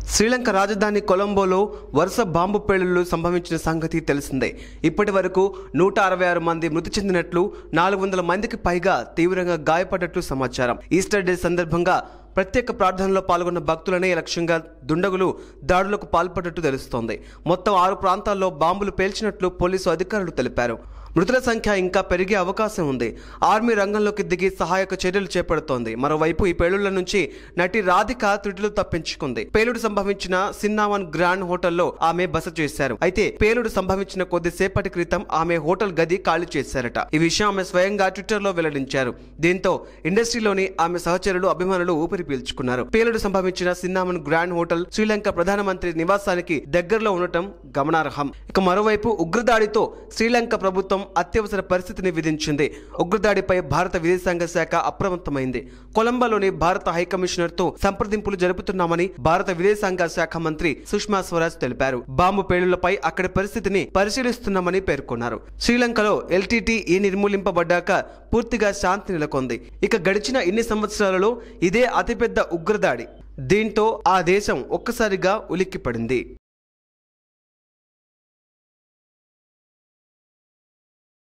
శ్రీలంక రాజధాని కొలంబోలో వరుస బాంబు పేలుళ్లు సంభవించిన సంగతి తెలిసిందే ఇప్పటి వరకు నూట అరవై ఆరు మంది మృతి చెందినట్లు నాలుగు వందల మందికి పైగా తీవ్రంగా గాయపడ్డట్లు సమాచారం ఈస్టర్ డే సందర్భంగా ప్రత్యేక ప్రార్థనలో పాల్గొన్న భక్తులనే లక్ష్యంగా దుండగులు దాడులకు పాల్పడ్డట్టు తెలుస్తోంది మొత్తం ఆరు ప్రాంతాల్లో బాంబులు పేల్చినట్లు పోలీసు అధికారులు తెలిపారు మృతుల సంఖ్య ఇంకా పెరిగే అవకాశం ఉంది ఆర్మీ రంగంలోకి దిగి సహాయక చర్యలు చేపడుతోంది మరోవైపు ఈ పేలుళ్ల నుంచి నటి రాధిక త్రుటిలు తప్పించుకుంది పేలుడు సంభవించిన సిన్నావన్ గ్రాండ్ హోటల్లో ఆమె బస చేశారు అయితే పేలుడు సంభవించిన కొద్దిసేపటి క్రితం ఆమె హోటల్ గది ఖాళీ చేశారట ఈ విషయం ఆమె స్వయంగా ట్విట్టర్ లో వెల్లడించారు దీంతో ఇండస్ట్రీలోని ఆమె సహచరులు అభిమానులు ఊపిరి పీల్చుకున్నారు పేలుడు సంభవించిన సిన్నామన్ గ్రాండ్ హోటల్ శ్రీలంక ప్రధానమంత్రి నివాసానికి దగ్గరలో ఉండటం గమనార్హం ఇక మరోవైపు ఉగ్రదాడితో శ్రీలంక ప్రభుత్వం అత్యవసర పరిస్థితిని విధించింది ఉగ్రదాడిపై భారత విదేశాంగ శాఖ అప్రమత్తమైంది కొలంబోలోని భారత హైకమిషనర్ తో సంప్రదింపులు జరుపుతున్నామని భారత విదేశాంగ శాఖ మంత్రి సుష్మా స్వరాజ్ తెలిపారు బాంబు పేలుళ్లపై అక్కడి పరిస్థితిని పరిశీలిస్తున్నామని పేర్కొన్నారు శ్రీలంకలో ఎల్టీటీ ఈ నిర్మూలింపబడ్డాక పూర్తిగా శాంతి నెలకొంది ఇక గడిచిన ఇన్ని సంవత్సరాలలో ఇదే అతిపెద్ద ఉగ్రదాడి దీంతో ఆ దేశం ఒక్కసారిగా ఉలిక్కిపడింది